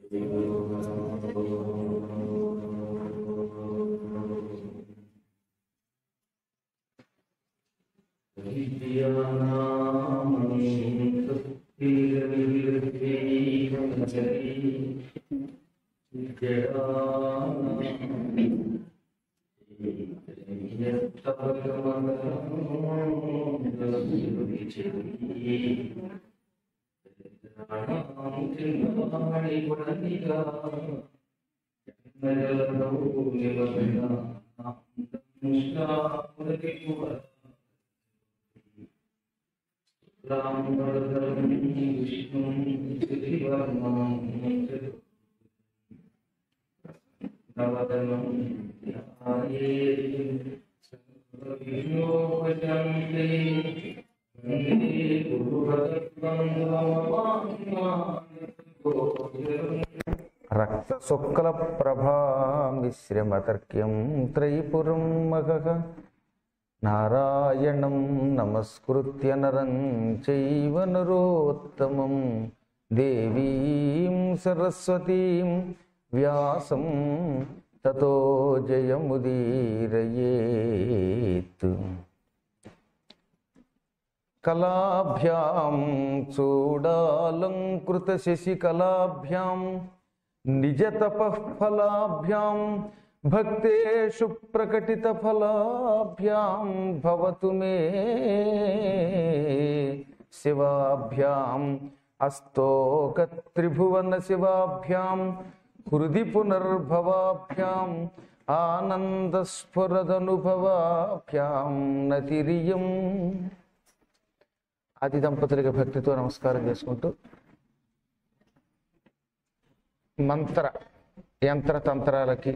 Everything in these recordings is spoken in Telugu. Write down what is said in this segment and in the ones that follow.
రక్త శుక్ల ప్రభామిశ్రమతర్క్యం త్రైపురం మగ నారాయణం నమస్కృత్య నరం చైవ నరోత్తమం దేవీం సరస్వతీం వ్యాసం తతో జయముదీరయేత్ కళాభ్యాం చూడాలంకృత శశికళాభ్యాం నిజతపఫలాభ్యాం భక్తేషు ప్రకటిత ఫలాభ్యాం భవతు మే శివాభ్యాం అస్తోక త్రిభువన శివాభ్యాం హృది పునర్భవాభ్యాం ఆనందస్ఫురదనుభవాభ్యాం నతిరియం ఆది దంపతులకి భక్తితో నమస్కారం చేసుకుంటూ మంత్ర యంత్ర తంత్రాలకి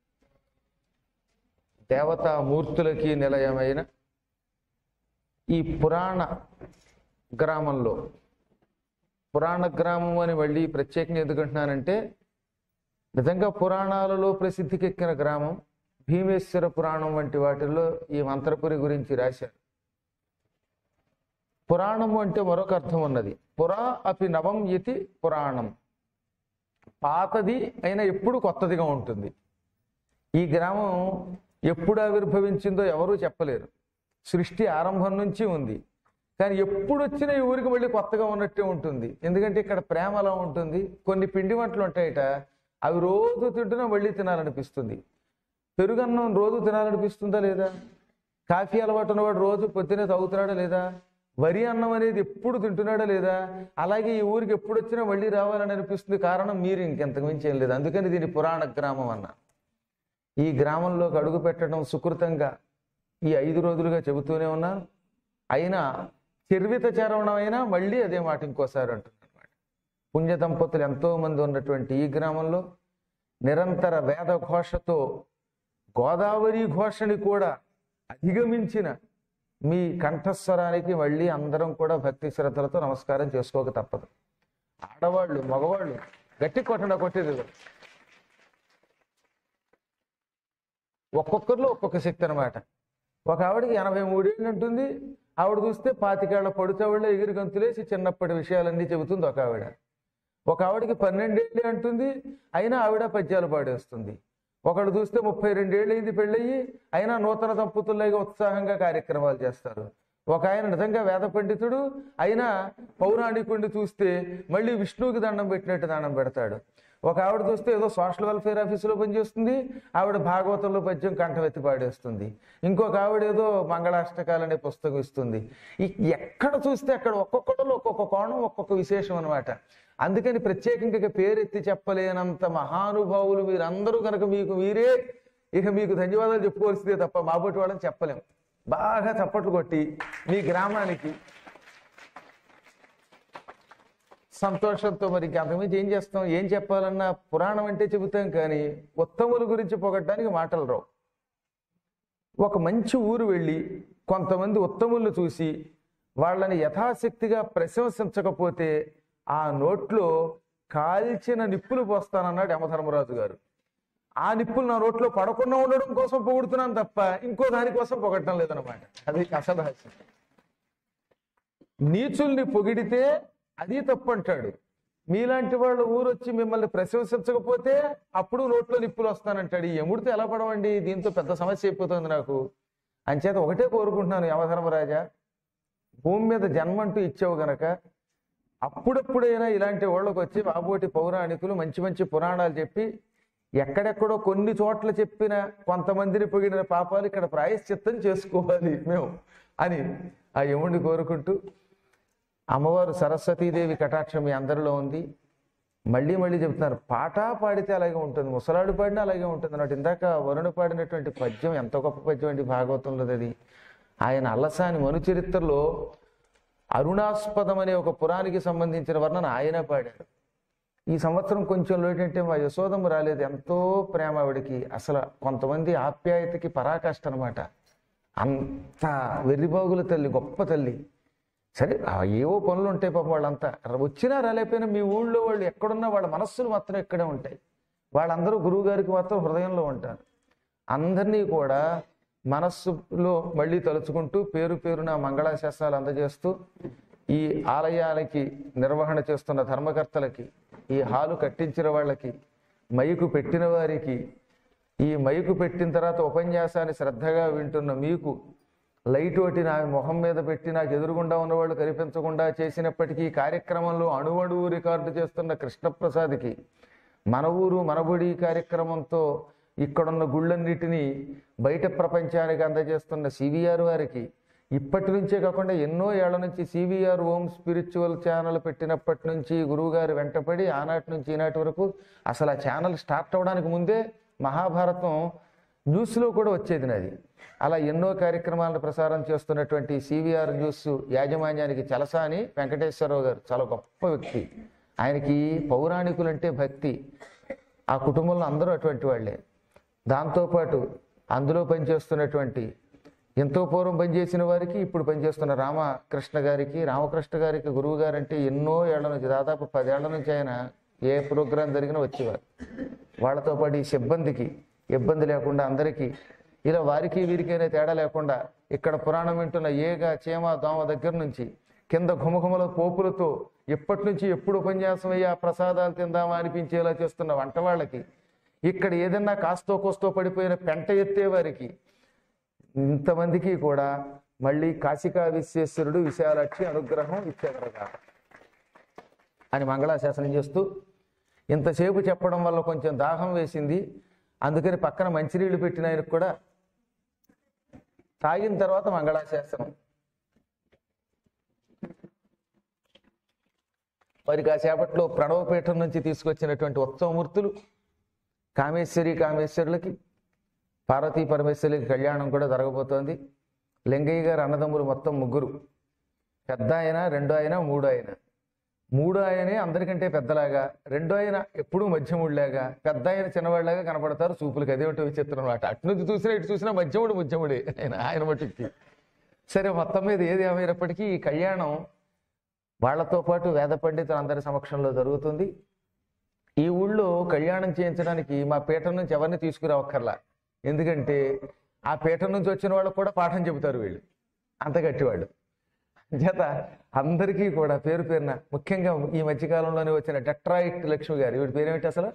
దేవతా మూర్తులకి నిలయమైన ఈ పురాణ గ్రామంలో పురాణ గ్రామం అని మళ్ళీ ప్రత్యేకంగా ఎందుకంటున్నానంటే నిజంగా పురాణాలలో ప్రసిద్ధికెక్కిన గ్రామం భీమేశ్వర పురాణం వంటి వాటిల్లో ఈ మంత్రపురి గురించి రాశారు పురాణము అంటే మరొక అర్థం ఉన్నది పురా అపి నవం ఇతి పురాణం పాతది అయినా ఎప్పుడు కొత్తదిగా ఉంటుంది ఈ గ్రామం ఎప్పుడు ఆవిర్భవించిందో ఎవరూ చెప్పలేరు సృష్టి ఆరంభం నుంచి ఉంది కానీ ఎప్పుడు వచ్చినా ఈ ఊరికి మళ్ళీ కొత్తగా ఉన్నట్టే ఉంటుంది ఎందుకంటే ఇక్కడ ప్రేమ అలా ఉంటుంది కొన్ని పిండి వంటలు ఉంటాయట అవి రోజు తింటున్నా మళ్ళీ తినాలనిపిస్తుంది పెరుగన్నం రోజు తినాలనిపిస్తుందా లేదా కాఫీ అలవాటు ఉన్నవాడు రోజు పొద్దునే తాగుతున్నాడా లేదా వరి అన్నం అనేది ఎప్పుడు తింటున్నాడా లేదా అలాగే ఈ ఊరికి ఎప్పుడు వచ్చినా మళ్ళీ రావాలని అనిపిస్తుంది కారణం మీరు ఇంకెంతకు మించి ఏం లేదు అందుకని దీని పురాణ గ్రామం అన్న ఈ గ్రామంలోకి అడుగు పెట్టడం సుకృతంగా ఈ ఐదు రోజులుగా చెబుతూనే ఉన్నాను అయినా చర్విత చరవణమైనా మళ్ళీ అదే మాట ఇంకోసారి అంటున్నమాట పుణ్య దంపతులు ఎంతో మంది ఉన్నటువంటి ఈ గ్రామంలో నిరంతర వేద ఘోషతో గోదావరి ఘోషని కూడా అధిగమించిన మీ కంఠస్వరానికి మళ్ళీ అందరం కూడా భక్తి శ్రద్ధలతో నమస్కారం చేసుకోక తప్పదు ఆడవాళ్ళు మగవాళ్ళు గట్టి కొట్టండి కొట్టేది లేదు. ఒక్కొక్కరిలో ఒక్కొక్క శక్తి అనమాట ఒక ఆవిడకి ఎనభై మూడేళ్ళు ఉంటుంది ఆవిడ చూస్తే పాతికేళ్ల పడుతావిళ్ళ ఎగిరి గంతులేసి చిన్నప్పటి విషయాలన్నీ చెబుతుంది ఒక ఆవిడ ఒక ఆవిడకి పన్నెండేళ్ళు అంటుంది అయినా ఆవిడ పద్యాలు పాడేస్తుంది ఒకడు చూస్తే ముప్పై రెండేళ్ళు అయింది పెళ్ళయి అయినా నూతన దంపతుల్లాగా ఉత్సాహంగా కార్యక్రమాలు చేస్తారు ఒక ఆయన నిజంగా వేద పండితుడు అయినా పౌరాణికుడిని చూస్తే మళ్ళీ విష్ణువుకి దండం పెట్టినట్టు దండం పెడతాడు ఒక ఆవిడ చూస్తే ఏదో సోషల్ వెల్ఫేర్ ఆఫీసులో పనిచేస్తుంది ఆవిడ భాగవతంలో పద్యం కంఠవెత్తి పాడేస్తుంది ఇంకొక ఆవిడ ఏదో మంగళాష్టకాలు అనే పుస్తకం ఇస్తుంది ఈ ఎక్కడ చూస్తే అక్కడ ఒక్కొక్కటిలో ఒక్కొక్క కోణం ఒక్కొక్క విశేషం అనమాట అందుకని ప్రత్యేకంగా ఇక పేరెత్తి చెప్పలేనంత మహానుభావులు మీరందరూ కనుక మీకు మీరే ఇక మీకు ధన్యవాదాలు చెప్పుకోవాల్సిందే తప్ప మాబోటి వాళ్ళని చెప్పలేం బాగా చప్పట్లు కొట్టి మీ గ్రామానికి సంతోషంతో మరి ఇంక అంతకుమించి ఏం చేస్తాం ఏం చెప్పాలన్నా పురాణం అంటే చెబుతాం కానీ ఉత్తముల గురించి పొగడ్డానికి మాటలు రావు ఒక మంచి ఊరు వెళ్ళి కొంతమంది ఉత్తములను చూసి వాళ్ళని యథాశక్తిగా ప్రశంసించకపోతే ఆ నోట్లో కాల్చిన నిప్పులు పోస్తానన్నాడు యమధర్మరాజు గారు ఆ నిప్పులు నా నోట్లో పడకుండా ఉండడం కోసం పొగుడుతున్నాను తప్ప ఇంకో దానికోసం పొగట్టడం లేదనమాట అది అసభాషం నీచుల్ని పొగిడితే అది తప్పు అంటాడు మీలాంటి వాళ్ళు ఊరొచ్చి మిమ్మల్ని ప్రశంసించకపోతే అప్పుడు నోట్లో నిప్పులు వస్తానంటాడు ఈ యముడితో ఎలా పడవండి దీంతో పెద్ద సమస్య అయిపోతుంది నాకు అంచేత ఒకటే కోరుకుంటున్నాను యమధర్మరాజా భూమి మీద జన్మంటూ ఇచ్చావు గనక అప్పుడప్పుడైనా ఇలాంటి వాళ్ళకి వచ్చి బాబోటి పౌరాణికులు మంచి మంచి పురాణాలు చెప్పి ఎక్కడెక్కడో కొన్ని చోట్ల చెప్పిన కొంతమందిని పొగిడిన పాపాలు ఇక్కడ ప్రాయశ్చిత్తం చేసుకోవాలి మేము అని ఆ యముడిని కోరుకుంటూ అమ్మవారు సరస్వతీదేవి కటాక్షం మీ అందరిలో ఉంది మళ్ళీ మళ్ళీ చెప్తున్నారు పాట పాడితే అలాగే ఉంటుంది ముసలాడు పాడినా అలాగే ఉంటుంది అన్నట్టు ఇందాక వరుణ పాడినటువంటి పద్యం ఎంత గొప్ప పద్యం అండి భాగవతంలో అది ఆయన అల్లసాని మను చరిత్రలో అరుణాస్పదం అనే ఒక పురానికి సంబంధించిన వర్ణన ఆయన పాడారు ఈ సంవత్సరం కొంచెం ఏంటంటే మా యశోదమ్మ రాలేదు ఎంతో ప్రేమ ఆవిడకి అసలు కొంతమంది ఆప్యాయతకి పరాకాష్ట అనమాట అంత వెర్రిబాగుల తల్లి గొప్ప తల్లి సరే ఆ ఏవో పనులు ఉంటాయి పాపం వాళ్ళంతా వచ్చినా రాలేకపోయినా మీ ఊళ్ళో వాళ్ళు ఎక్కడున్నా వాళ్ళ మనస్సులు మాత్రం ఇక్కడే ఉంటాయి వాళ్ళందరూ గురువు గారికి మాత్రం హృదయంలో ఉంటారు అందరినీ కూడా మనస్సులో మళ్ళీ తలుచుకుంటూ పేరు పేరున మంగళాశాస్త్రాలు అందజేస్తూ ఈ ఆలయానికి నిర్వహణ చేస్తున్న ధర్మకర్తలకి ఈ హాలు కట్టించిన వాళ్ళకి మైకు పెట్టిన వారికి ఈ మైకు పెట్టిన తర్వాత ఉపన్యాసాన్ని శ్రద్ధగా వింటున్న మీకు లైట్ ఒకటి నా మొహం మీద పెట్టి నాకు ఎదురుగుండా ఉన్నవాళ్ళు కనిపించకుండా చేసినప్పటికీ ఈ కార్యక్రమంలో అణువణువు రికార్డు చేస్తున్న కృష్ణప్రసాద్కి మన ఊరు మనబడి కార్యక్రమంతో ఇక్కడున్న గుళ్ళన్నిటినీ బయట ప్రపంచానికి అందజేస్తున్న సివిఆర్ వారికి ఇప్పటి నుంచే కాకుండా ఎన్నో ఏళ్ల నుంచి సివిఆర్ ఓం స్పిరిచువల్ ఛానల్ పెట్టినప్పటి నుంచి గురువుగారు వెంటపడి ఆనాటి నుంచి ఈనాటి వరకు అసలు ఆ ఛానల్ స్టార్ట్ అవడానికి ముందే మహాభారతం న్యూస్లో కూడా వచ్చేది నాది అలా ఎన్నో కార్యక్రమాలను ప్రసారం చేస్తున్నటువంటి సివిఆర్ న్యూస్ యాజమాన్యానికి చలసాని వెంకటేశ్వరరావు గారు చాలా గొప్ప వ్యక్తి ఆయనకి పౌరాణికులంటే భక్తి ఆ కుటుంబంలో అందరూ అటువంటి వాళ్ళే దాంతోపాటు అందులో పనిచేస్తున్నటువంటి ఎంతో పూర్వం పనిచేసిన వారికి ఇప్పుడు పనిచేస్తున్న రామకృష్ణ గారికి రామకృష్ణ గారికి గురువు గారు అంటే ఎన్నో ఏళ్ల నుంచి దాదాపు పదేళ్ల నుంచి ఆయన ఏ ప్రోగ్రాం జరిగినా వచ్చేవారు వాళ్ళతో పాటు ఈ సిబ్బందికి ఇబ్బంది లేకుండా అందరికీ ఇలా వారికి వీరికైనా తేడా లేకుండా ఇక్కడ పురాణం వింటున్న ఏగ చీమ దోమ దగ్గర నుంచి కింద ఘుమఘుమల పోపులతో ఎప్పటి నుంచి ఎప్పుడు ఉపన్యాసం అయ్యి ఆ ప్రసాదాలు తిందామా అనిపించేలా చేస్తున్న వంట వాళ్ళకి ఇక్కడ ఏదన్నా కాస్తో కోస్తో పడిపోయిన పెంట ఎత్తే వారికి ఇంతమందికి కూడా మళ్ళీ కాశికా విశ్వేశ్వరుడు విశాలాక్షి అనుగ్రహం ఇచ్చేదరగా అని మంగళాశాసనం చేస్తూ ఇంతసేపు చెప్పడం వల్ల కొంచెం దాహం వేసింది అందుకని పక్కన మంచినీళ్ళు పెట్టిన ఆయనకు కూడా తాగిన తర్వాత మంగళాశాసనం మరి కాసేపట్లో ప్రణవపీఠం నుంచి తీసుకొచ్చినటువంటి ఉత్సవమూర్తులు కామేశ్వరి కామేశ్వరులకి పార్వతీ పరమేశ్వరులకి కళ్యాణం కూడా జరగబోతోంది లింగయ్య గారు అన్నదమ్ములు మొత్తం ముగ్గురు పెద్ద ఆయన రెండో ఆయన మూడో ఆయన మూడో ఆయనే అందరికంటే పెద్దలాగా రెండో ఆయన ఎప్పుడూ మధ్యముడిలాగా పెద్ద ఆయన చిన్నవాడిలాగా కనపడతారు చూపులకి అదేమిటో విచిత్రం అనమాట అటు నుంచి చూసినా ఇటు చూసినా మధ్యముడు మధ్యముడే ఆయన ఆయన మట్టుకి సరే మొత్తం మీద ఏది ఏమైనప్పటికీ ఈ కళ్యాణం వాళ్ళతో పాటు వేద పండితులు అందరి సమక్షంలో జరుగుతుంది ఈ ఊళ్ళో కళ్యాణం చేయించడానికి మా పీఠం నుంచి ఎవరిని తీసుకురావక్కర్లా ఎందుకంటే ఆ పీఠం నుంచి వచ్చిన వాళ్ళకు కూడా పాఠం చెబుతారు వీళ్ళు అంత గట్టివాళ్ళు చేత అందరికీ కూడా పేరు పేరున ముఖ్యంగా ఈ మధ్యకాలంలోనే వచ్చిన డెట్రాయిట్ లక్ష్మి గారు వీడి పేరేమిటి అసలు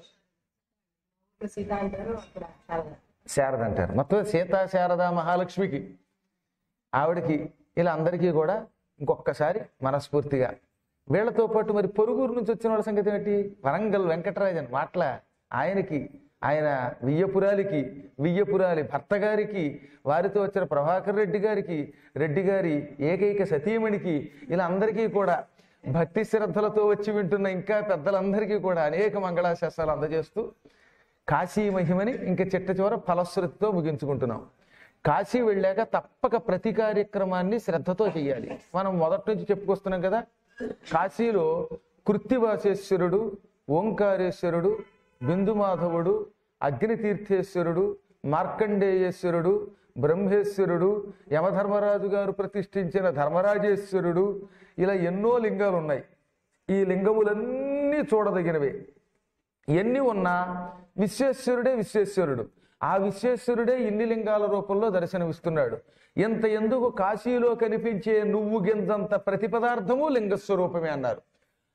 సీత అంటారు అక్కడ శారద. శారద అంటారు మొత్తం సీతా శారద మహాలక్ష్మికి ఆవిడకి ఇలా అందరికీ కూడా ఇంకొకసారి మనస్ఫూర్తిగా వీళ్ళతో పాటు మరి పొరుగురు నుంచి వచ్చిన వాళ్ళ సంగతి ఏంటి వరంగల్ వెంకటరాజన్ మాటల ఆయనకి ఆయన వియ్యపురాలికి వియ్యపురాలి భర్త గారికి వారితో వచ్చిన ప్రభాకర్ రెడ్డి గారికి రెడ్డి గారి ఏకైక సతీమణికి ఇలా అందరికీ కూడా భక్తి శ్రద్ధలతో వచ్చి వింటున్న ఇంకా పెద్దలందరికీ కూడా అనేక మంగళాశాస్త్రాలు అందజేస్తూ కాశీ మహిమని ఇంకా చిట్ట చివర ఫలశ్రుతితో ముగించుకుంటున్నాం కాశీ వెళ్ళాక తప్పక ప్రతి కార్యక్రమాన్ని శ్రద్ధతో చేయాలి మనం మొదటి నుంచి చెప్పుకొస్తున్నాం కదా కాశీలో కృత్తివాసేశ్వరుడు ఓంకారేశ్వరుడు బిందుమాధవుడు అగ్నితీర్థేశ్వరుడు మార్కండేయేశ్వరుడు బ్రహ్మేశ్వరుడు యమధర్మరాజు గారు ప్రతిష్ఠించిన ధర్మరాజేశ్వరుడు ఇలా ఎన్నో లింగాలు ఉన్నాయి ఈ లింగములన్నీ చూడదగినవే ఎన్ని ఉన్నా విశ్వేశ్వరుడే విశ్వేశ్వరుడు ఆ విశ్వేశ్వరుడే ఇన్ని లింగాల రూపంలో దర్శనమిస్తున్నాడు ఎంత ఎందుకు కాశీలో కనిపించే నువ్వు గింజంత ప్రతి పదార్థము లింగస్వరూపమే అన్నారు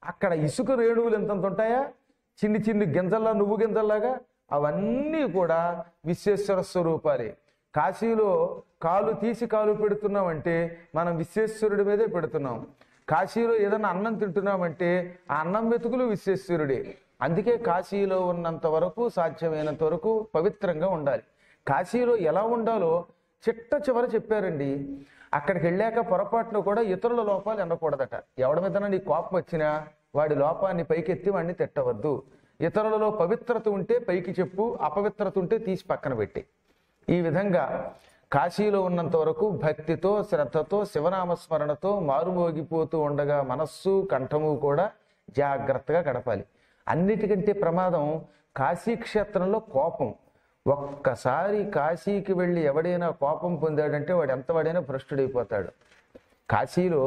అక్కడ ఇసుక రేణువులు ఎంతంత ఉంటాయా చిన్ని చిన్ని గింజల్లా నువ్వు గింజల్లాగా అవన్నీ కూడా విశ్వేశ్వర స్వరూపాలే కాశీలో కాలు తీసి కాలు పెడుతున్నామంటే మనం విశ్వేశ్వరుడి మీదే పెడుతున్నాం కాశీలో ఏదైనా అన్నం తింటున్నామంటే ఆ అన్నం వెతుకులు విశ్వేశ్వరుడే అందుకే కాశీలో ఉన్నంత వరకు సాధ్యమైనంత వరకు పవిత్రంగా ఉండాలి కాశీలో ఎలా ఉండాలో చిట్ట చివర చెప్పారండి అక్కడికి వెళ్ళాక పొరపాటున కూడా ఇతరుల లోపాలు ఎన్నకూడదట ఎవడి మీద నీ కోపం వచ్చినా వాడి లోపాన్ని పైకెత్తి వాడిని తిట్టవద్దు ఇతరులలో పవిత్రత ఉంటే పైకి చెప్పు అపవిత్రత ఉంటే తీసి పక్కన పెట్టి ఈ విధంగా కాశీలో ఉన్నంత వరకు భక్తితో శ్రద్ధతో శివనామస్మరణతో మారుమోగిపోతూ ఉండగా మనస్సు కంఠము కూడా జాగ్రత్తగా గడపాలి అన్నిటికంటే ప్రమాదం కాశీ క్షేత్రంలో కోపం ఒక్కసారి కాశీకి వెళ్ళి ఎవడైనా కోపం పొందాడంటే వాడు ఎంత వాడైనా భ్రష్టుడైపోతాడు కాశీలో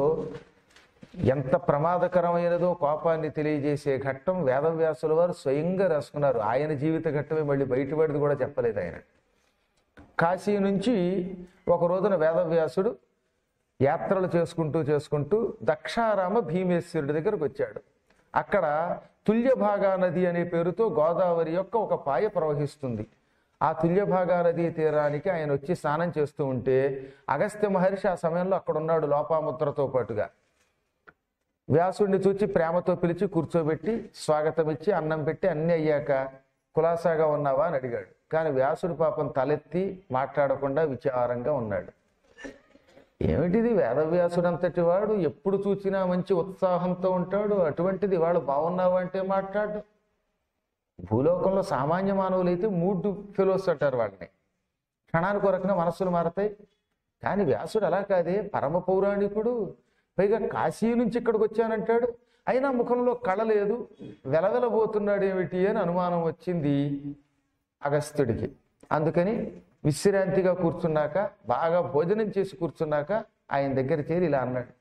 ఎంత ప్రమాదకరమైనదో కోపాన్ని తెలియజేసే ఘట్టం వేదవ్యాసుల వారు స్వయంగా రాసుకున్నారు ఆయన జీవిత ఘట్టమే మళ్ళీ బయటపడిది కూడా చెప్పలేదు ఆయన కాశీ నుంచి ఒక రోజున వేదవ్యాసుడు యాత్రలు చేసుకుంటూ చేసుకుంటూ దక్షారామ భీమేశ్వరుడి దగ్గరకు వచ్చాడు అక్కడ తుల్యభాగా నది అనే పేరుతో గోదావరి యొక్క ఒక పాయ ప్రవహిస్తుంది ఆ తుల్యభాగా నదీ తీరానికి ఆయన వచ్చి స్నానం చేస్తూ ఉంటే అగస్త్య మహర్షి ఆ సమయంలో అక్కడ ఉన్నాడు లోపాముద్రతో పాటుగా వ్యాసుడిని చూచి ప్రేమతో పిలిచి కూర్చోబెట్టి స్వాగతం ఇచ్చి అన్నం పెట్టి అన్ని అయ్యాక కులాసాగా ఉన్నావా అని అడిగాడు కానీ వ్యాసుడు పాపం తలెత్తి మాట్లాడకుండా విచారంగా ఉన్నాడు ఏమిటిది వేదవ్యాసుడు అంతటి వాడు ఎప్పుడు చూసినా మంచి ఉత్సాహంతో ఉంటాడు అటువంటిది వాడు బాగున్నావా అంటే మాట్లాడు భూలోకంలో సామాన్య మానవులు అయితే మూడ్ ఫెలోస్ అంటారు వాళ్ళని క్షణానికి కొరకున మనస్సులు మారతాయి కానీ వ్యాసుడు అలా కాదే పరమ పౌరాణికుడు పైగా కాశీ నుంచి ఇక్కడికి వచ్చానంటాడు అయినా ముఖంలో కళ లేదు వెలవెలబోతున్నాడు ఏమిటి అని అనుమానం వచ్చింది అగస్త్యుడికి అందుకని విశ్రాంతిగా కూర్చున్నాక బాగా భోజనం చేసి కూర్చున్నాక ఆయన దగ్గర చేరి ఇలా అన్నాడు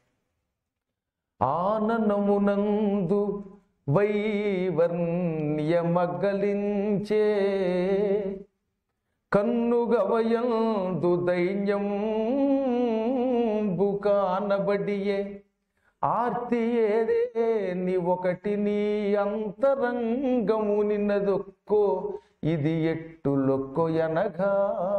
ఆననమునందు వైవర్ణ్యమగ్గలించే కన్నుగవయందు దైన్యం బుకానబడియే ఆర్తి ఏదే నీ ఒకటి నీ అంతరంగము నిన్నదొక్కో ఇది ఎట్టులొక్కో ఎనగా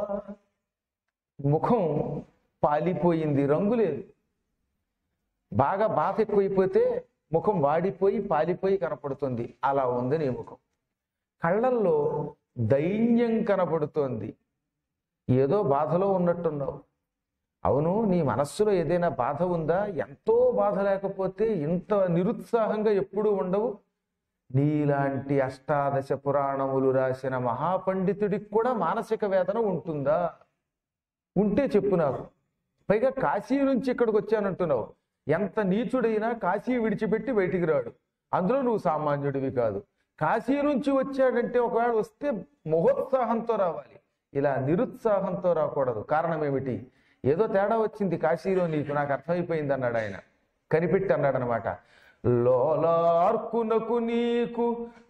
ముఖం పాలిపోయింది రంగు లేదు బాగా బాధ ఎక్కువైపోతే ముఖం వాడిపోయి పాలిపోయి కనపడుతుంది అలా ఉంది నీ ముఖం కళ్ళల్లో దైన్యం కనపడుతోంది ఏదో బాధలో ఉన్నట్టున్నావు అవును నీ మనస్సులో ఏదైనా బాధ ఉందా ఎంతో బాధ లేకపోతే ఇంత నిరుత్సాహంగా ఎప్పుడూ ఉండవు నీలాంటి అష్టాదశ పురాణములు రాసిన మహాపండితుడికి కూడా మానసిక వేదన ఉంటుందా ఉంటే చెప్పు నాకు పైగా కాశీ నుంచి ఇక్కడికి వచ్చానంటున్నావు ఎంత నీచుడైనా కాశీ విడిచిపెట్టి బయటికి రాడు అందులో నువ్వు సామాన్యుడివి కాదు కాశీ నుంచి వచ్చాడంటే ఒకవేళ వస్తే మహోత్సాహంతో రావాలి ఇలా నిరుత్సాహంతో రాకూడదు కారణం ఏమిటి ఏదో తేడా వచ్చింది కాశీలో నీకు నాకు అర్థమైపోయింది అన్నాడు ఆయన కనిపెట్టి అన్నాడు అనమాట లోలార్కునకు నీకు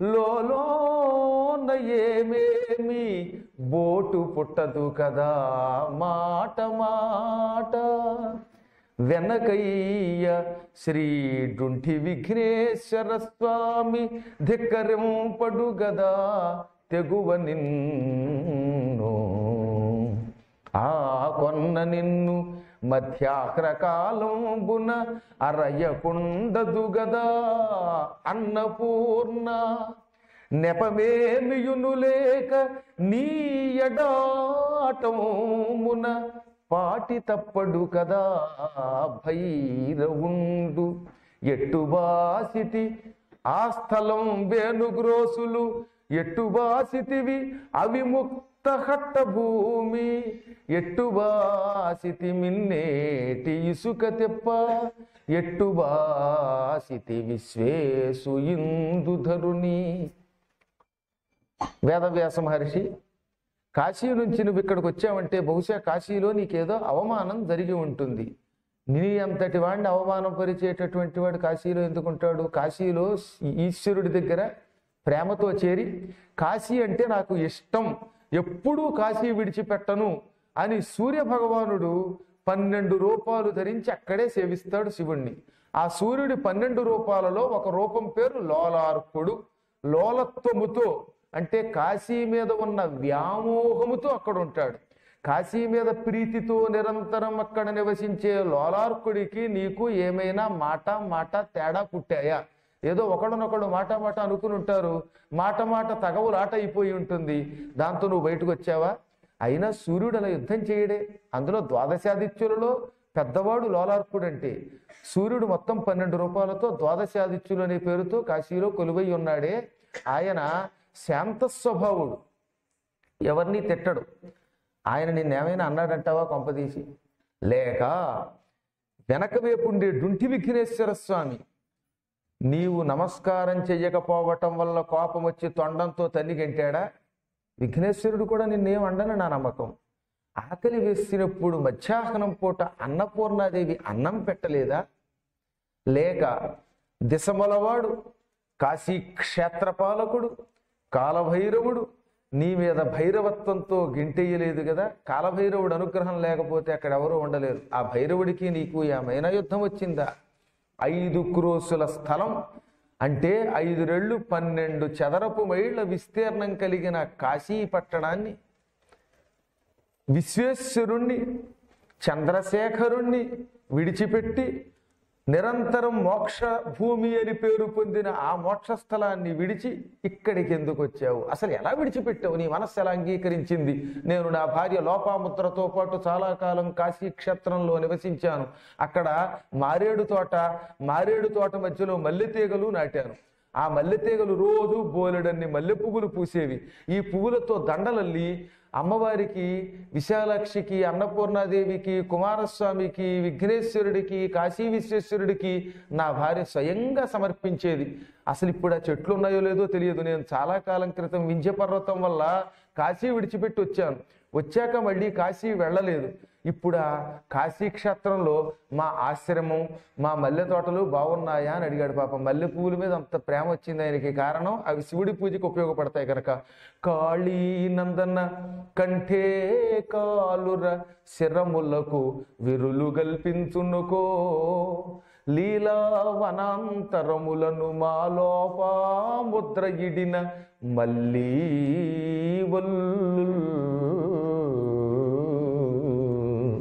లోలోన ఏమేమి బోటు పుట్టదు కదా మాట మాట వెనకయ్య శ్రీ డుంఠి విఘ్నేశ్వర స్వామి ధిక్కరింపడు గదా తెగువ నిన్ను ఆ కొన్న నిన్ను మధ్యాహ్రకాలంబున అరయకుండదు గదా అన్నపూర్ణ నెపమేమియును లేక నీ ఎడాటమున పాటి తప్పడు కదా భైరవుండు ఎట్టుబాసిటి ఆ స్థలం వేణుగ్రోసులు ఎట్టుబాసితివి అవిముక్త హట్ట భూమి ఎట్టుబాసితి మిన్నేటి ఇసుక తెప్ప ఎట్టుబాసితి విశ్వేసు ఇందుధరుని వేదవ్యాస మహర్షి కాశీ నుంచి నువ్వు ఇక్కడికి వచ్చావంటే బహుశా కాశీలో నీకేదో అవమానం జరిగి ఉంటుంది నీ అంతటి వాడిని అవమానం పరిచేటటువంటి వాడు కాశీలో ఎందుకుంటాడు కాశీలో ఈశ్వరుడి దగ్గర ప్రేమతో చేరి కాశీ అంటే నాకు ఇష్టం ఎప్పుడూ కాశీ విడిచిపెట్టను అని సూర్య భగవానుడు పన్నెండు రూపాలు ధరించి అక్కడే సేవిస్తాడు శివుణ్ణి ఆ సూర్యుడి పన్నెండు రూపాలలో ఒక రూపం పేరు లోలార్కుడు లోలత్వముతో అంటే కాశీ మీద ఉన్న వ్యామోహముతో అక్కడ ఉంటాడు కాశీ మీద ప్రీతితో నిరంతరం అక్కడ నివసించే లోలార్కుడికి నీకు ఏమైనా మాట మాట తేడా పుట్టాయా ఏదో ఒకడనొకడు మాట మాట అనుకుని ఉంటారు మాట మాట తగవులాట అయిపోయి ఉంటుంది దాంతో నువ్వు బయటకు వచ్చావా అయినా సూర్యుడు అలా యుద్ధం చేయడే అందులో ద్వాదశాదిత్యులలో పెద్దవాడు లోలార్కుడు అంటే సూర్యుడు మొత్తం పన్నెండు రూపాయలతో ద్వాదశాదిత్యులు అనే పేరుతో కాశీలో కొలువై ఉన్నాడే ఆయన శాంత స్వభావుడు ఎవరిని తిట్టడు ఆయన నిన్నేమైనా అన్నాడంటావా కొంపదీసి లేక వెనక వైపు ఉండే డుంటి విఘ్నేశ్వర స్వామి నీవు నమస్కారం చెయ్యకపోవటం వల్ల కోపం వచ్చి తొండంతో తల్లి గంటాడా విఘ్నేశ్వరుడు కూడా నిన్నేం అండని నా నమ్మకం ఆకలి వేసినప్పుడు మధ్యాహ్నం పూట అన్నపూర్ణాదేవి అన్నం పెట్టలేదా లేక దిశమలవాడు కాశీ క్షేత్రపాలకుడు కాలభైరవుడు నీ మీద భైరవత్వంతో గింటెయ్యలేదు కదా కాలభైరవుడు అనుగ్రహం లేకపోతే అక్కడ ఎవరు ఉండలేరు ఆ భైరవుడికి నీకు ఏమైనా యుద్ధం వచ్చిందా ఐదు క్రోసుల స్థలం అంటే ఐదు రెళ్ళు పన్నెండు చదరపు మైళ్ళ విస్తీర్ణం కలిగిన కాశీ పట్టణాన్ని విశ్వేశ్వరుణ్ణి చంద్రశేఖరుణ్ణి విడిచిపెట్టి నిరంతరం మోక్ష భూమి అని పేరు పొందిన ఆ మోక్ష స్థలాన్ని విడిచి ఇక్కడికి ఎందుకు వచ్చావు అసలు ఎలా విడిచిపెట్టావు నీ మనస్సు ఎలా అంగీకరించింది నేను నా భార్య లోపాముద్రతో పాటు చాలా కాలం కాశీ క్షేత్రంలో నివసించాను అక్కడ మారేడు తోట మారేడు తోట మధ్యలో మల్లె తీగలు నాటాను ఆ మల్లె తీగలు రోజు బోలెడన్ని మల్లె పువ్వులు పూసేవి ఈ పువ్వులతో దండలల్లి అమ్మవారికి విశాలాక్షికి అన్నపూర్ణాదేవికి కుమారస్వామికి విఘ్నేశ్వరుడికి కాశీ విశ్వేశ్వరుడికి నా భార్య స్వయంగా సమర్పించేది అసలు ఇప్పుడు ఆ చెట్లు ఉన్నాయో లేదో తెలియదు నేను చాలా కాలం క్రితం వింధ్య పర్వతం వల్ల కాశీ విడిచిపెట్టి వచ్చాను వచ్చాక మళ్ళీ కాశీ వెళ్ళలేదు ఇప్పుడు ఆ కాశీ క్షేత్రంలో మా ఆశ్రమం మా మల్లె తోటలు బాగున్నాయా అని అడిగాడు పాపం మల్లె పువ్వుల మీద అంత ప్రేమ వచ్చింది ఆయనకి కారణం అవి శివుడి పూజకి ఉపయోగపడతాయి కనుక కాళీ నందన కంఠే కాలుర శిరములకు విరులు గల్పించునుకో లీలా వనాంతరములను మాలోపా ముద్ర ఇడిన మళ్ళీ వల్లు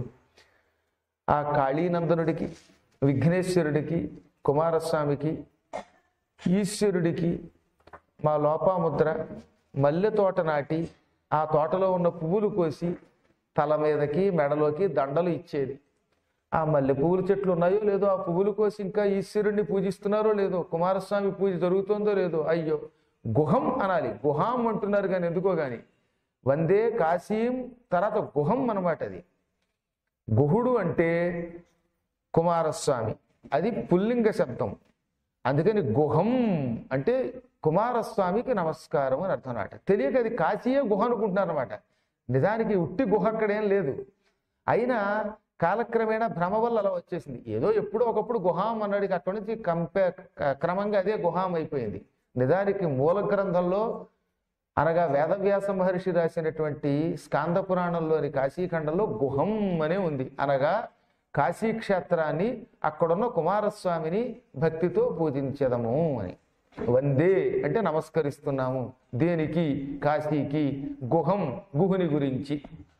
ఆ కాళీనందనుడికి విఘ్నేశ్వరుడికి కుమారస్వామికి ఈశ్వరుడికి మా లోపాముద్ర మల్లె తోట నాటి ఆ తోటలో ఉన్న పువ్వులు కోసి తల మీదకి మెడలోకి దండలు ఇచ్చేది ఆ మల్లె పువ్వుల చెట్లు ఉన్నాయో లేదో ఆ పువ్వులు కోసి ఇంకా ఈశ్వరుణ్ణి పూజిస్తున్నారో లేదో కుమారస్వామి పూజ జరుగుతుందో లేదో అయ్యో గుహం అనాలి గుహాం అంటున్నారు కానీ ఎందుకో కానీ వందే కాశీం తర్వాత గుహం అన్నమాట అది గుహుడు అంటే కుమారస్వామి అది పుల్లింగ శబ్దం అందుకని గుహం అంటే కుమారస్వామికి నమస్కారం అని అర్థం అన్నమాట తెలియక అది కాశీయే గుహ అనుకుంటున్నారు అనమాట నిజానికి ఉట్టి గుహ అక్కడేం లేదు అయినా కాలక్రమేణా భ్రమ వల్ల అలా వచ్చేసింది ఏదో ఎప్పుడో ఒకప్పుడు గుహాం అన్నాడికి అక్కడి నుంచి కంపే క్రమంగా అదే గుహాం అయిపోయింది నిజానికి మూల గ్రంథంలో అనగా వేదవ్యాస మహర్షి రాసినటువంటి స్కాంద పురాణంలోని కాశీఖండంలో గుహం అనే ఉంది అనగా కాశీ క్షేత్రాన్ని అక్కడున్న కుమారస్వామిని భక్తితో పూజించదము అని వందే అంటే నమస్కరిస్తున్నాము దేనికి కాశీకి గుహం గుహుని గురించి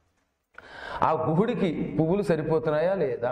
ఆ గుహుడికి పువ్వులు సరిపోతున్నాయా లేదా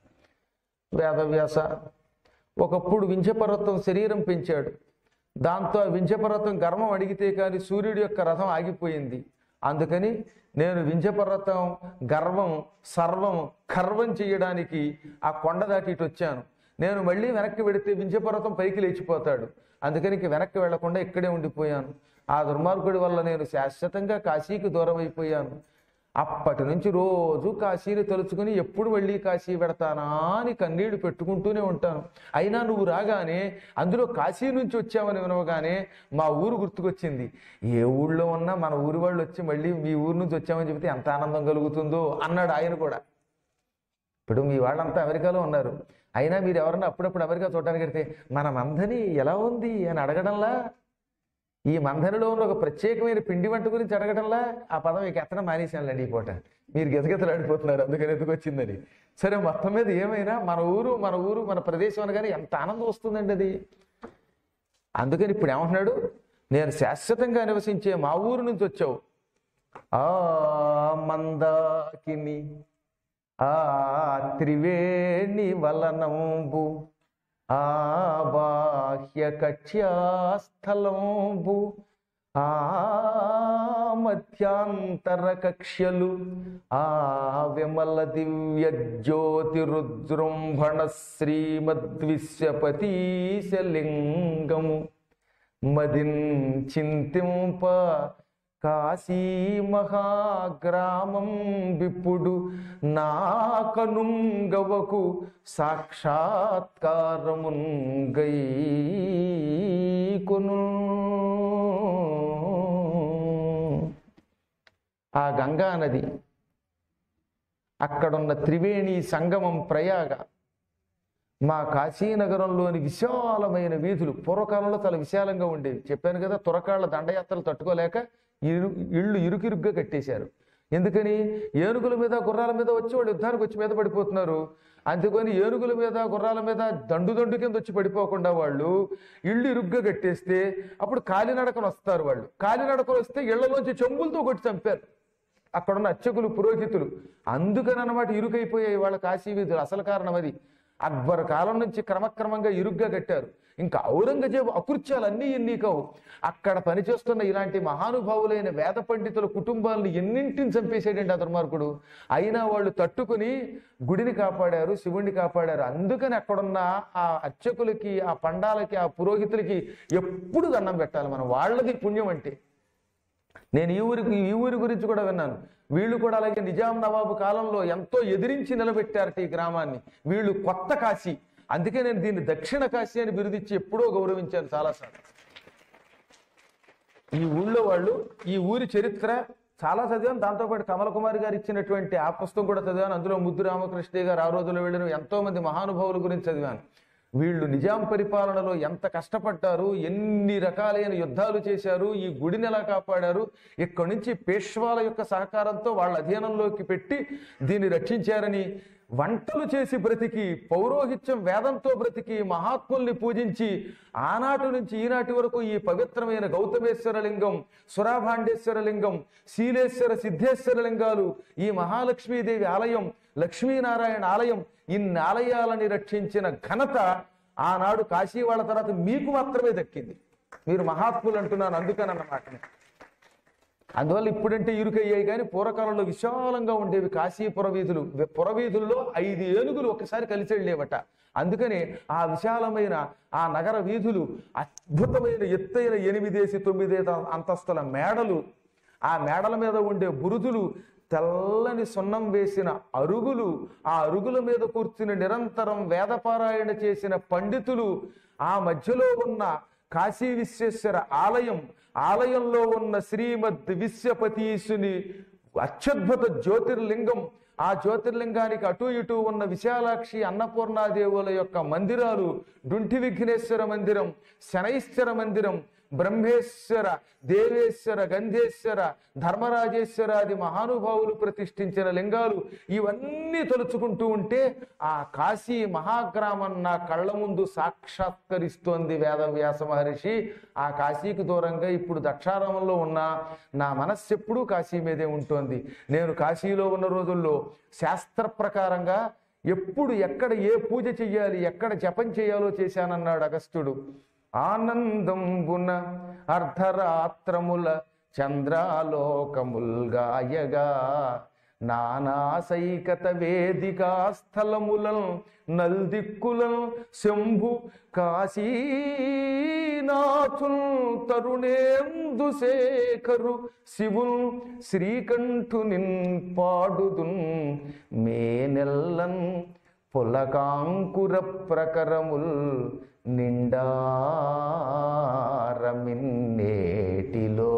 వేదవ్యాస ఒకప్పుడు వింధ్యపర్వతం శరీరం పెంచాడు దాంతో ఆ వింధ్యపర్వతం గర్వం అడిగితే కానీ సూర్యుడి యొక్క రథం ఆగిపోయింది అందుకని నేను వింధ్యపర్వతం గర్వం సర్వం కర్వం చేయడానికి ఆ కొండ దాటి ఇటు వచ్చాను నేను మళ్ళీ వెనక్కి వెడితే వింధ్యపర్వతం పైకి లేచిపోతాడు అందుకని ఇంక వెనక్కి వెళ్లకుండా ఇక్కడే ఉండిపోయాను ఆ దుర్మార్గుడి వల్ల నేను శాశ్వతంగా కాశీకి దూరం అయిపోయాను అప్పటి నుంచి రోజు కాశీని తలుచుకుని ఎప్పుడు వెళ్ళి కాశీ పెడతానా అని కన్నీళ్లు పెట్టుకుంటూనే ఉంటాను అయినా నువ్వు రాగానే అందులో కాశీ నుంచి వచ్చామని వినవగానే మా ఊరు గుర్తుకొచ్చింది ఏ ఊళ్ళో ఉన్నా మన ఊరి వాళ్ళు వచ్చి మళ్ళీ మీ ఊరు నుంచి వచ్చామని చెబితే ఎంత ఆనందం కలుగుతుందో అన్నాడు ఆయన కూడా ఇప్పుడు మీ వాళ్ళంతా అమెరికాలో ఉన్నారు అయినా మీరు ఎవరన్నా అప్పుడప్పుడు అమెరికా చూడడానికి వెళ్తే మన మందని ఎలా ఉంది అని అడగడంలా ఈ మందరిలో ఉన్న ఒక ప్రత్యేకమైన పిండి వంట గురించి అడగడంలా ఆ పదం ఇక ఎత్తడం మానేశాను ఈ పూట మీరు గెతగెతలాడిపోతున్నారు అందుకని ఎందుకు వచ్చిందని సరే మొత్తం మీద ఏమైనా మన ఊరు మన ఊరు మన ప్రదేశం అనగానే ఎంత ఆనందం వస్తుందండి అది అందుకని ఇప్పుడు ఏమంటున్నాడు నేను శాశ్వతంగా నివసించే మా ఊరు నుంచి వచ్చావు ఆ మందాకిని ఆ త్రివేణి వలనంబు ఆ బాహ్య కక్ష్యాస్థలంబు ఆ మధ్యాంతర కక్ష్యలు ఆ విమల దివ్య జ్యోతి రుద్రంభణ శ్రీమద్విశ్వపతీశలింగము మదిన్ చింతింప కాశీ మహాగ్రామం విప్పుడు నా కనుంగవకు సాక్షాత్కారమున్ గైకొను ఆ గంగా నది అక్కడున్న త్రివేణి సంగమం ప్రయాగ మా కాశీనగరంలోని విశాలమైన వీధులు పూర్వకాలంలో చాలా విశాలంగా ఉండేవి చెప్పాను కదా తురకాళ్ళ దండయాత్రలు తట్టుకోలేక ఇరు ఇళ్ళు ఇరుకిరుగ్గా కట్టేశారు ఎందుకని ఏనుగుల మీద గుర్రాల మీద వచ్చి వాళ్ళు యుద్ధానికి వచ్చి మీద పడిపోతున్నారు అందుకని ఏనుగుల మీద గుర్రాల మీద దండు దండు కింద వచ్చి పడిపోకుండా వాళ్ళు ఇళ్ళు ఇరుగ్గా కట్టేస్తే అప్పుడు కాలినడకలు వస్తారు వాళ్ళు కాలినడకలు వస్తే ఇళ్లలోంచి చెంబులతో కొట్టి చంపారు అక్కడున్న అర్చకులు పురోహితులు అందుకని అనమాట ఇరుకైపోయాయి వాళ్ళ కాశీ వీధులు అసలు కారణం అది అక్బర్ కాలం నుంచి క్రమక్రమంగా ఇరుగ్గా కట్టారు ఇంకా ఔరంగజేబు అకృత్యాలు అన్నీ ఎన్ని కావు అక్కడ పనిచేస్తున్న ఇలాంటి మహానుభావులైన వేద పండితుల కుటుంబాలను ఎన్నింటిని చంపేసాడండి ఆ దుర్మార్గుడు అయినా వాళ్ళు తట్టుకుని గుడిని కాపాడారు శివుణ్ణి కాపాడారు అందుకని అక్కడున్న ఆ అర్చకులకి ఆ పండాలకి ఆ పురోహితులకి ఎప్పుడు దండం పెట్టాలి మనం వాళ్ళది పుణ్యం అంటే నేను ఈ ఊరికి ఈ ఊరి గురించి కూడా విన్నాను వీళ్ళు కూడా అలాగే నిజాం నవాబు కాలంలో ఎంతో ఎదిరించి నిలబెట్టారట ఈ గ్రామాన్ని వీళ్ళు కొత్త కాశీ అందుకే నేను దీన్ని దక్షిణ కాశీ అని బిరుదిచ్చి ఎప్పుడో గౌరవించాను చాలాసార్లు ఈ ఊళ్ళో వాళ్ళు ఈ ఊరి చరిత్ర చాలా చదివాను దాంతోపాటు కమల కుమార్ గారు ఇచ్చినటువంటి ఆ పుస్తకం కూడా చదివాను అందులో ముద్దు రామకృష్ణ గారు ఆ రోజుల్లో వెళ్ళిన ఎంతో మంది మహానుభావుల గురించి చదివాను వీళ్ళు నిజాం పరిపాలనలో ఎంత కష్టపడ్డారు ఎన్ని రకాలైన యుద్ధాలు చేశారు ఈ గుడిని ఎలా కాపాడారు ఇక్కడి నుంచి పేష్వాల యొక్క సహకారంతో వాళ్ళ అధీనంలోకి పెట్టి దీన్ని రక్షించారని వంటలు చేసి బ్రతికి పౌరోహిత్యం వేదంతో బ్రతికి మహాత్ముల్ని పూజించి ఆనాటి నుంచి ఈనాటి వరకు ఈ పవిత్రమైన గౌతమేశ్వర లింగం సురాభాండేశ్వర లింగం శీలేశ్వర సిద్ధేశ్వర లింగాలు ఈ మహాలక్ష్మీదేవి ఆలయం లక్ష్మీనారాయణ ఆలయం ఇన్ని ఆలయాలని రక్షించిన ఘనత ఆనాడు కాశీ వాళ్ళ తర్వాత మీకు మాత్రమే దక్కింది మీరు మహాత్ములు అంటున్నాను అందుకని అన్నమాట అందువల్ల ఇప్పుడంటే ఇరుకయ్యాయి కానీ పూర్వకాలంలో విశాలంగా ఉండేవి కాశీ పురవీధులు పురవీధుల్లో ఐదు ఏనుగులు ఒకసారి కలిసి వెళ్ళేవట అందుకని ఆ విశాలమైన ఆ నగర వీధులు అద్భుతమైన ఎత్తైన ఎనిమిదేసి తొమ్మిది అంతస్తుల మేడలు ఆ మేడల మీద ఉండే బురుదులు తెల్లని సున్నం వేసిన అరుగులు ఆ అరుగుల మీద కూర్చుని నిరంతరం వేదపారాయణ చేసిన పండితులు ఆ మధ్యలో ఉన్న కాశీ విశ్వేశ్వర ఆలయం ఆలయంలో ఉన్న శ్రీమద్ విశ్వపతీశుని అత్యద్భుత జ్యోతిర్లింగం ఆ జ్యోతిర్లింగానికి అటు ఇటు ఉన్న విశాలాక్షి అన్నపూర్ణాదేవుల యొక్క మందిరాలు డుంటి విఘ్నేశ్వర మందిరం శనైశ్వర మందిరం బ్రహ్మేశ్వర దేవేశ్వర గంధేశ్వర ధర్మరాజేశ్వరాది మహానుభావులు ప్రతిష్ఠించిన లింగాలు ఇవన్నీ తలుచుకుంటూ ఉంటే ఆ కాశీ మహాగ్రామం నా కళ్ళ ముందు సాక్షాత్కరిస్తోంది వేదవ్యాస మహర్షి ఆ కాశీకి దూరంగా ఇప్పుడు దక్షారామంలో ఉన్న నా మనస్సు ఎప్పుడూ కాశీ మీదే ఉంటుంది నేను కాశీలో ఉన్న రోజుల్లో శాస్త్ర ప్రకారంగా ఎప్పుడు ఎక్కడ ఏ పూజ చెయ్యాలి ఎక్కడ జపం చేయాలో చేశానన్నాడు అగస్త్యుడు ఆనందంబున అర్ధరాత్రముల చంద్రాలోకముల్గాయగా నానాసైకత వేదికా స్థలములం నల్దిక్కులం శంభు కాశీనాథుల్ తరుణేందు శేఖరు శివుల్ శ్రీకంఠునిన్ పాడుదున్ మేనెల్లన్ పులకాంకుర ప్రకరముల్ నిండారమిన్నేటిలో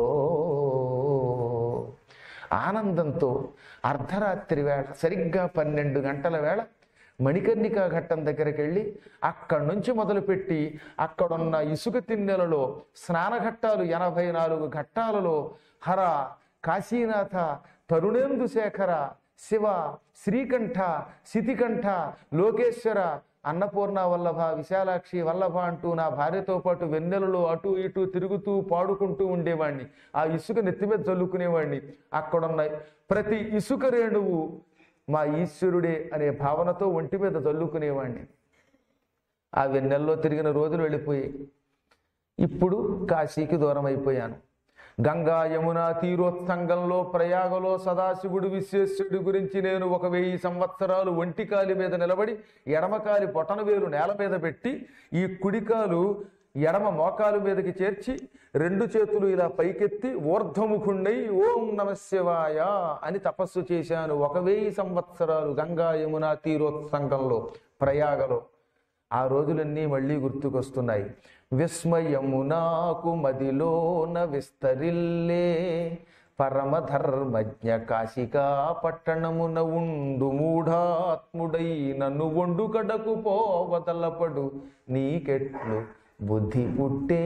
ఆనందంతో అర్ధరాత్రి వేళ సరిగ్గా పన్నెండు గంటల వేళ మణికర్ణికా ఘట్టం దగ్గరికి వెళ్ళి అక్కడి నుంచి మొదలుపెట్టి అక్కడున్న ఇసుక తిన్నెలలో స్నానఘట్టాలు ఎనభై నాలుగు ఘట్టాలలో హర కాశీనాథ తరుణేందు శేఖర శివ శ్రీకంఠ శితికంఠ లోకేశ్వర అన్నపూర్ణ వల్లభ విశాలాక్షి వల్లభ అంటూ నా భార్యతో పాటు వెన్నెలలో అటు ఇటు తిరుగుతూ పాడుకుంటూ ఉండేవాడిని ఆ ఇసుక నెత్తి మీద చల్లుకునేవాడిని అక్కడున్న ప్రతి ఇసుక రేణువు మా ఈశ్వరుడే అనే భావనతో ఒంటి మీద చల్లుకునేవాడిని ఆ వెన్నెల్లో తిరిగిన రోజులు వెళ్ళిపోయాయి ఇప్పుడు కాశీకి దూరం అయిపోయాను గంగా యమున తీరోత్సంగంలో ప్రయాగలో సదాశివుడు విశ్వేశ్వరుడి గురించి నేను ఒక వెయ్యి సంవత్సరాలు ఒంటికాలి మీద నిలబడి ఎడమకాలి బొటన వేలు నేల మీద పెట్టి ఈ కుడికాలు ఎడమ మోకాలు మీదకి చేర్చి రెండు చేతులు ఇలా పైకెత్తి ఊర్ధ్వముఖుండై ఓం నమ శివాయ అని తపస్సు చేశాను ఒక వెయ్యి సంవత్సరాలు గంగా యమున తీరోత్సంగంలో ప్రయాగలో ఆ రోజులన్నీ మళ్ళీ గుర్తుకొస్తున్నాయి విస్మయము నాకు మదిలోన విస్తరిల్లే పరమధర్మజ్ఞ కాశికా పట్టణమున ఉండు మూఢాత్ముడై నన్ను వండు కడకు పోవతలపడు నీకెట్లు బుద్ధి పుట్టే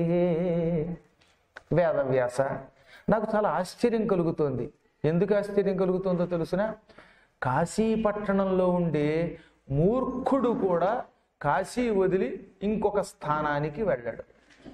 వేదవ్యాస నాకు చాలా ఆశ్చర్యం కలుగుతోంది ఎందుకు ఆశ్చర్యం కలుగుతుందో తెలుసిన కాశీ పట్టణంలో ఉండే మూర్ఖుడు కూడా కాశీ వదిలి ఇంకొక స్థానానికి వెళ్ళాడు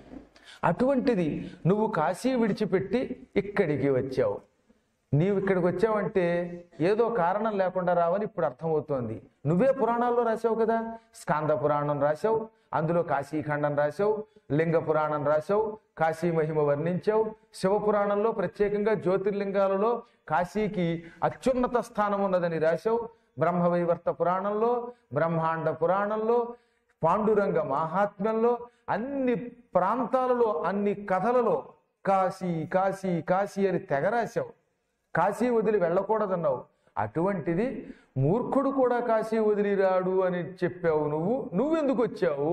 అటువంటిది నువ్వు కాశీ విడిచిపెట్టి ఇక్కడికి వచ్చావు నీవు ఇక్కడికి వచ్చావంటే ఏదో కారణం లేకుండా రావని ఇప్పుడు అర్థమవుతోంది నువ్వే పురాణాల్లో రాసావు కదా స్కాంద పురాణం రాసావు అందులో కాశీఖండం రాసావు లింగ పురాణం రాసావు కాశీ మహిమ వర్ణించావు శివపురాణంలో ప్రత్యేకంగా జ్యోతిర్లింగాలలో కాశీకి అత్యున్నత స్థానం ఉన్నదని రాశావు బ్రహ్మవైవర్త పురాణంలో బ్రహ్మాండ పురాణంలో పాండురంగ మహాత్మ్యంలో అన్ని ప్రాంతాలలో అన్ని కథలలో కాశీ కాశీ కాశీ అని తెగ రాశావు కాశీ వదిలి వెళ్ళకూడదన్నావు అటువంటిది మూర్ఖుడు కూడా కాశీ వదిలి రాడు అని చెప్పావు నువ్వు నువ్వెందుకు వచ్చావు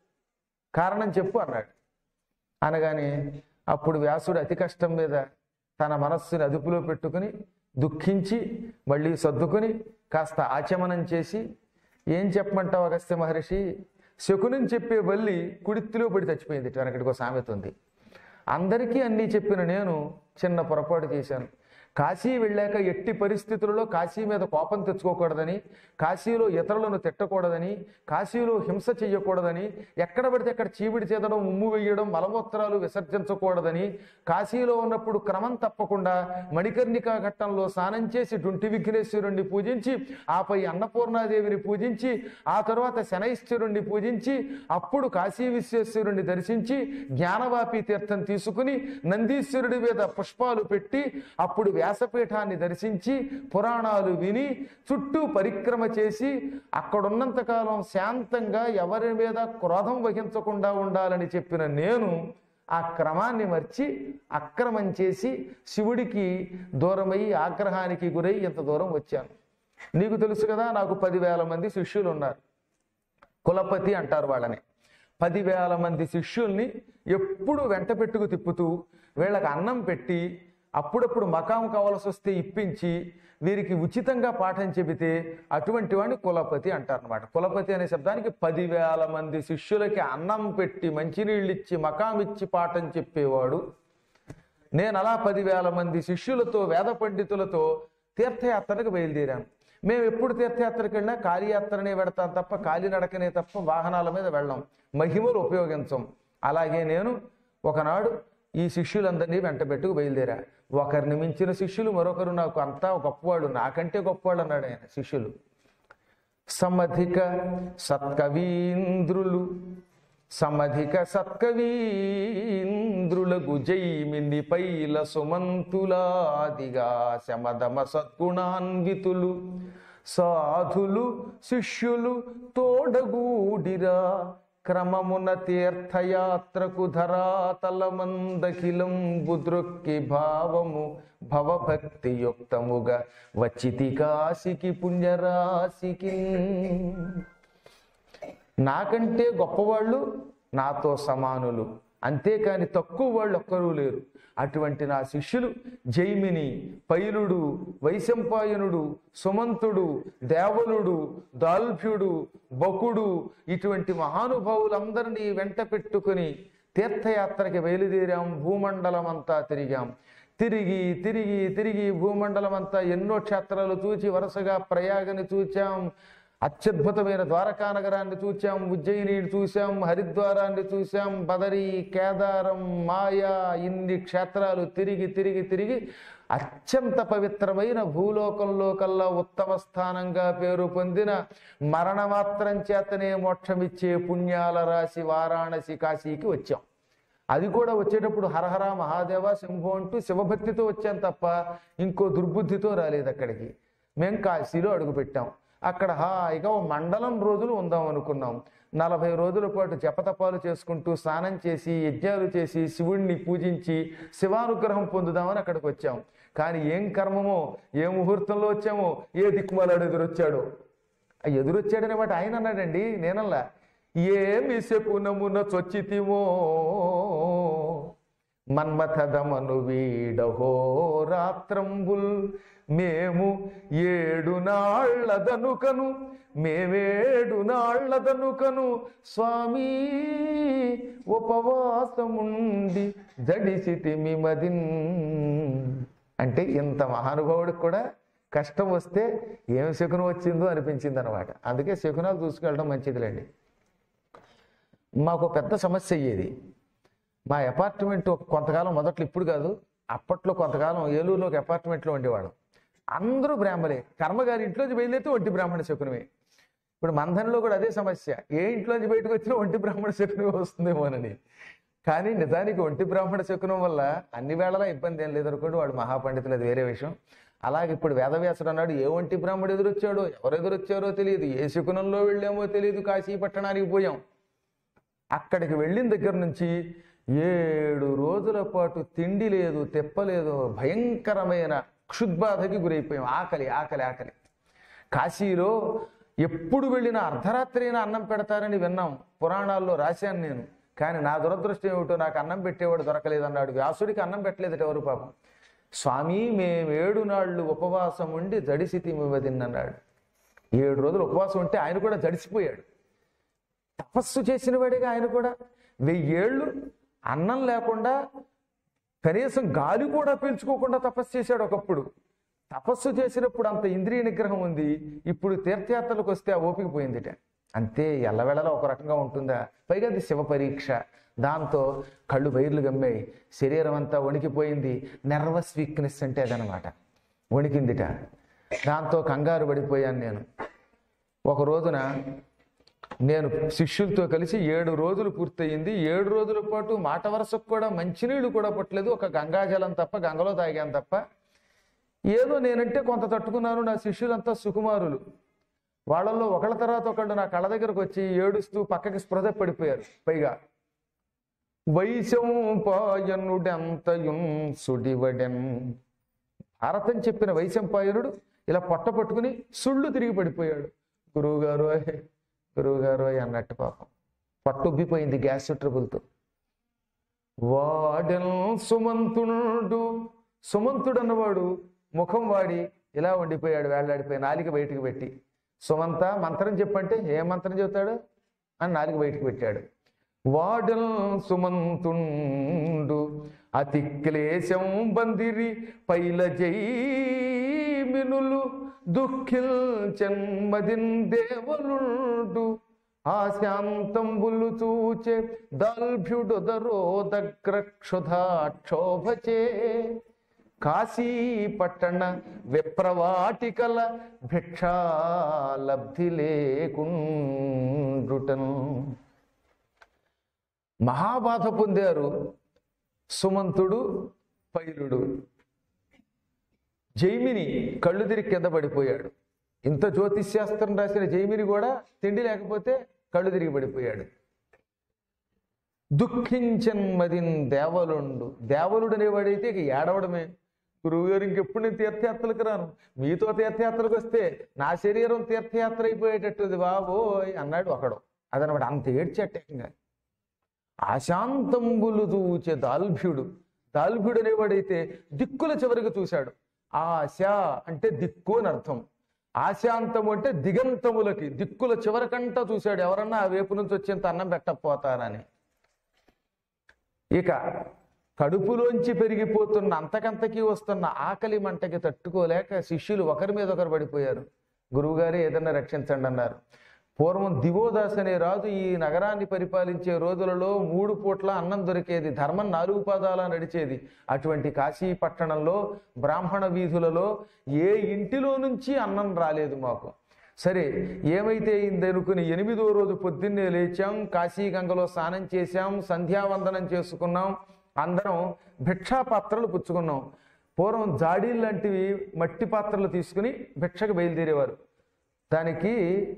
కారణం చెప్పు అన్నాడు అనగానే అప్పుడు వ్యాసుడు అతి కష్టం మీద తన మనస్సుని అదుపులో పెట్టుకుని దుఃఖించి మళ్ళీ సర్దుకుని కాస్త ఆచమనం చేసి ఏం చెప్పమంటావు అగస్త్య మహర్షి శకునం చెప్పే బల్లి కుడిత్తిలో పడి చచ్చిపోయింది వెనకటికి ఒక సామెత ఉంది అందరికీ అన్నీ చెప్పిన నేను చిన్న పొరపాటు చేశాను కాశీ వెళ్ళాక ఎట్టి పరిస్థితులలో కాశీ మీద కోపం తెచ్చుకోకూడదని కాశీలో ఇతరులను తిట్టకూడదని కాశీలో హింస చెయ్యకూడదని ఎక్కడ పడితే అక్కడ చీవిడి చేదడం ఉమ్ము వేయడం మలమూత్రాలు విసర్జించకూడదని కాశీలో ఉన్నప్పుడు క్రమం తప్పకుండా మణికర్ణికా ఘట్టంలో స్నానం చేసి డుంటి విఘ్నేశ్వరుణ్ణి పూజించి ఆపై అన్నపూర్ణాదేవిని పూజించి ఆ తర్వాత శనైశ్వరుణ్ణి పూజించి అప్పుడు కాశీ విశ్వేశ్వరుణ్ణి దర్శించి జ్ఞానవాపి తీర్థం తీసుకుని నందీశ్వరుడి మీద పుష్పాలు పెట్టి అప్పుడు వ్యాసపీఠాన్ని దర్శించి పురాణాలు విని చుట్టూ పరిక్రమ చేసి అక్కడున్నంతకాలం శాంతంగా ఎవరి మీద క్రోధం వహించకుండా ఉండాలని చెప్పిన నేను ఆ క్రమాన్ని మర్చి అక్రమం చేసి శివుడికి దూరమై ఆగ్రహానికి గురై ఇంత దూరం వచ్చాను నీకు తెలుసు కదా నాకు పదివేల మంది శిష్యులు ఉన్నారు కులపతి అంటారు వాళ్ళని పదివేల మంది శిష్యుల్ని ఎప్పుడు వెంట పెట్టుకు తిప్పుతూ వీళ్ళకి అన్నం పెట్టి అప్పుడప్పుడు మకాం కావాల్సి వస్తే ఇప్పించి వీరికి ఉచితంగా పాఠం చెబితే అటువంటి వాడిని కులపతి అంటారనమాట కులపతి అనే శబ్దానికి పదివేల మంది శిష్యులకి అన్నం పెట్టి మంచినీళ్ళు ఇచ్చి మకాం ఇచ్చి పాఠం చెప్పేవాడు నేను అలా పదివేల మంది శిష్యులతో వేద పండితులతో తీర్థయాత్రకు బయలుదేరాను మేము ఎప్పుడు తీర్థయాత్రకు వెళ్ళినా కాలియాత్రనే పెడతాం తప్ప కాలినడకనే తప్ప వాహనాల మీద వెళ్ళాం మహిమలు ఉపయోగించం అలాగే నేను ఒకనాడు ఈ శిష్యులందరినీ వెంటబెట్టుకు బయలుదేరా ఒకరిని మించిన శిష్యులు మరొకరు నాకు అంతా గొప్పవాడు నాకంటే గొప్పవాడు అన్నాడు ఆయన శిష్యులు సమధిక సత్కవీంద్రులు సమధిక సత్కవీంద్రులకు జైమిని పైల సుమంతులాదిగా శమదమ సద్గుణాన్వితులు సాధులు శిష్యులు తోడగూడిరా క్రమమున తీర్థయాత్రకు ధరాతలమందఖిలం బుద్రొక్కి భావము భవభక్తి యుక్తముగా వచ్చితి కాశికి పుణ్యరాశికి నాకంటే గొప్పవాళ్ళు నాతో సమానులు అంతేకాని తక్కువ వాళ్ళు ఒక్కరూ లేరు అటువంటి నా శిష్యులు జైమిని పైలుడు వైశంపాయనుడు సుమంతుడు దేవలుడు దాల్భ్యుడు బకుడు ఇటువంటి మహానుభావులందరినీ వెంట పెట్టుకుని తీర్థయాత్రకి బయలుదేరాం భూమండలం అంతా తిరిగాం తిరిగి తిరిగి తిరిగి భూమండలం అంతా ఎన్నో క్షేత్రాలు చూచి వరుసగా ప్రయాగని చూచాం అత్యద్భుతమైన ద్వారకా నగరాన్ని చూచాం ఉజ్జయిని చూశాం హరిద్వారాన్ని చూశాం బదరి కేదారం మాయా ఇన్ని క్షేత్రాలు తిరిగి తిరిగి తిరిగి అత్యంత పవిత్రమైన భూలోకంలో కల్లా ఉత్తమ స్థానంగా పేరు పొందిన మరణమాత్రం చేతనే మోక్షమిచ్చే పుణ్యాల రాశి వారాణసి కాశీకి వచ్చాం అది కూడా వచ్చేటప్పుడు హరహర మహాదేవ శంభు అంటూ శివభక్తితో వచ్చాం తప్ప ఇంకో దుర్బుద్ధితో రాలేదు అక్కడికి మేము కాశీలో అడుగుపెట్టాం అక్కడ హాయిగా ఓ మండలం రోజులు ఉందాం అనుకున్నాం నలభై రోజుల పాటు జపతపాలు చేసుకుంటూ స్నానం చేసి యజ్ఞాలు చేసి శివుణ్ణి పూజించి శివానుగ్రహం పొందుదామని అక్కడికి వచ్చాం కానీ ఏం కర్మమో ఏ ముహూర్తంలో వచ్చామో ఏ దిక్కుమాలాడు ఎదురొచ్చాడో ఆ ఎదురొచ్చాడనే మాట ఆయన అన్నాడండి నేనల్లా ఏమి శకునమున చొచ్చితిమో మన్మథదమను వీడహో రాత్రంబుల్ మేము ఏడు నాళ్లదనుకను మేమేడు నాళ్లదనుకను స్వామి ఉపవాసముండి జడిసితిమి మదిన్ అంటే ఇంత మహానుభావుడికి కూడా కష్టం వస్తే ఏం శకునం వచ్చిందో అనిపించింది అనమాట అందుకే శకునాలు చూసుకెళ్ళడం మంచిదిలేండి మాకు పెద్ద సమస్య అయ్యేది మా అపార్ట్మెంట్ కొంతకాలం మొదట్లో ఇప్పుడు కాదు అప్పట్లో కొంతకాలం ఏలూరులో ఒక అపార్ట్మెంట్లో ఉండేవాడు అందరూ బ్రాహ్మలే కర్మగారి ఇంట్లోంచి బయలుదేరితే ఒంటి బ్రాహ్మణ శకునమే ఇప్పుడు మంధంలో కూడా అదే సమస్య ఏ ఇంట్లోంచి బయటకు వచ్చినా ఒంటి బ్రాహ్మణ శకునమే వస్తుందేమోనని కానీ నిజానికి ఒంటి బ్రాహ్మణ శకునం వల్ల అన్ని వేళలా ఇబ్బంది ఏం లేదనుకోండి వాడు మహాపండితులు అది వేరే విషయం అలాగే ఇప్పుడు వేదవ్యాసుడు అన్నాడు ఏ ఒంటి బ్రాహ్మడు ఎదురొచ్చాడో ఎవరు ఎదురొచ్చారో తెలియదు ఏ శకునంలో వెళ్ళామో తెలియదు కాశీ పట్టణానికి పోయాం అక్కడికి వెళ్ళిన దగ్గర నుంచి ఏడు రోజుల పాటు తిండి లేదు తెప్పలేదు భయంకరమైన క్షుద్బాధకి గురైపోయాం ఆకలి ఆకలి ఆకలి కాశీలో ఎప్పుడు వెళ్ళినా అర్ధరాత్రి అయినా అన్నం పెడతారని విన్నాం పురాణాల్లో రాశాను నేను కానీ నా దురదృష్టం ఏమిటో నాకు అన్నం పెట్టేవాడు దొరకలేదన్నాడు వ్యాసుడికి అన్నం పెట్టలేదట ఎవరు పాపం స్వామి మేమేడు నాళ్ళు ఉపవాసం ఉండి జడిసితి అన్నాడు ఏడు రోజులు ఉపవాసం ఉంటే ఆయన కూడా జడిసిపోయాడు తపస్సు చేసిన వాడిగా ఆయన కూడా వెయ్యేళ్ళు అన్నం లేకుండా కనీసం గాలి కూడా పీల్చుకోకుండా తపస్సు చేశాడు ఒకప్పుడు తపస్సు చేసినప్పుడు అంత ఇంద్రియ నిగ్రహం ఉంది ఇప్పుడు తీర్థయాత్రలకు వస్తే ఆ ఓపిక పోయిందిట అంతే ఎల్లవేళలా ఒక రకంగా ఉంటుందా పైగా అది శివ పరీక్ష దాంతో కళ్ళు బైర్లు గమ్మాయి శరీరం అంతా వణికిపోయింది నర్వస్ వీక్నెస్ అంటే అదనమాట వణికిందిట దాంతో కంగారు పడిపోయాను నేను ఒక రోజున నేను శిష్యులతో కలిసి ఏడు రోజులు పూర్తయింది ఏడు రోజుల పాటు మాట వరసకు కూడా మంచినీళ్ళు కూడా పట్టలేదు ఒక గంగాజలం తప్ప గంగలో తాగాను తప్ప ఏదో నేనంటే కొంత తట్టుకున్నాను నా శిష్యులంతా సుకుమారులు వాళ్ళల్లో ఒకళ్ళ తర్వాత ఒకళ్ళు నా కళ్ళ దగ్గరకు వచ్చి ఏడుస్తూ పక్కకి స్పృహ పడిపోయారు పైగా వైశంపాయనుడెంతయున్ సుడివడెన్ భారతం చెప్పిన వైశంపాయనుడు ఇలా పొట్ట పట్టుకుని సుళ్ళు తిరిగి పడిపోయాడు గురువుగారు అయ్, గురువుగారు అయ్ అన్నట్టు పాపం పట్టు ఉబ్బిపోయింది గ్యాస్ ట్రబుల్తో వాడెన్ సుమంతుడు సుమంతుడు అన్నవాడు ముఖం వాడి ఇలా ఉండిపోయాడు వేళ్లాడిపోయి నాలిక బయటికి పెట్టి సుమంత మంత్రం చెప్పంటే ఏ మంత్రం చెబుతాడు అని నాలుగు బయటికి పెట్టాడు వాడల్ సుమంతుండు అతి క్లేశం బందిరి పైల జైమినులు దుఃఖిల్చన్మదిన్ దేవలుండు ఆశాంతంబులు చూచే దాల్భ్యుడొదరోదగ్రక్షుధాక్షోభచే కాశీ పట్టణ విప్రవాటికల భిక్షాలబ్ధి లేకుండుటను మహాబాధ పొందారు సుమంతుడు పైలుడు జైమిని కళ్ళు తిరిగి కింద పడిపోయాడు ఇంత జ్యోతిష్శాస్త్రం రాసిన జైమిని కూడా తిండి లేకపోతే కళ్ళు తిరిగి పడిపోయాడు దుఃఖించన్మదిన్ దేవలుండు దేవలుడు అనేవాడైతే ఇక ఏడవడమే గురువుగారు ఇంకెప్పుడు నేను తీర్థయాత్రలకు రాను మీతో తీర్థయాత్రకు వస్తే నా శరీరం తీర్థయాత్ర అయిపోయేటట్టుది బాబోయ్ అన్నాడు ఒకడు అదనమాట అంత ఏడ్చేటేకంగా ఆశాంతంబులు దూచే దాల్భ్యుడు దాల్భ్యుడు అనేవాడైతే దిక్కుల చివరికి చూశాడు ఆశ అంటే దిక్కు అని అర్థం ఆశాంతము అంటే దిగంతములకి దిక్కుల చివరకంట చూశాడు ఎవరన్నా ఆ వైపు నుంచి వచ్చేంత అన్నం పెట్టకపోతానని ఇక కడుపులోంచి పెరిగిపోతున్న అంతకంతకీ వస్తున్న ఆకలి మంటకి తట్టుకోలేక శిష్యులు ఒకరి మీద ఒకరు పడిపోయారు గురువుగారే ఏదన్నా రక్షించండి అన్నారు పూర్వం దివోదాస్ అనే రాజు ఈ నగరాన్ని పరిపాలించే రోజులలో మూడు పూట్ల అన్నం దొరికేది ధర్మం నాలుగు పాదాల నడిచేది అటువంటి కాశీ పట్టణంలో బ్రాహ్మణ వీధులలో ఏ ఇంటిలో నుంచి అన్నం రాలేదు మాకు సరే ఏమైతే అయింది అనుకుని ఎనిమిదో రోజు పొద్దున్నే లేచాం కాశీ గంగలో స్నానం చేశాం సంధ్యావందనం చేసుకున్నాం అందరం భిక్షా పాత్రలు పుచ్చుకున్నాం పూర్వం జాడీలు లాంటివి మట్టి పాత్రలు తీసుకుని భిక్షకు బయలుదేరేవారు దానికి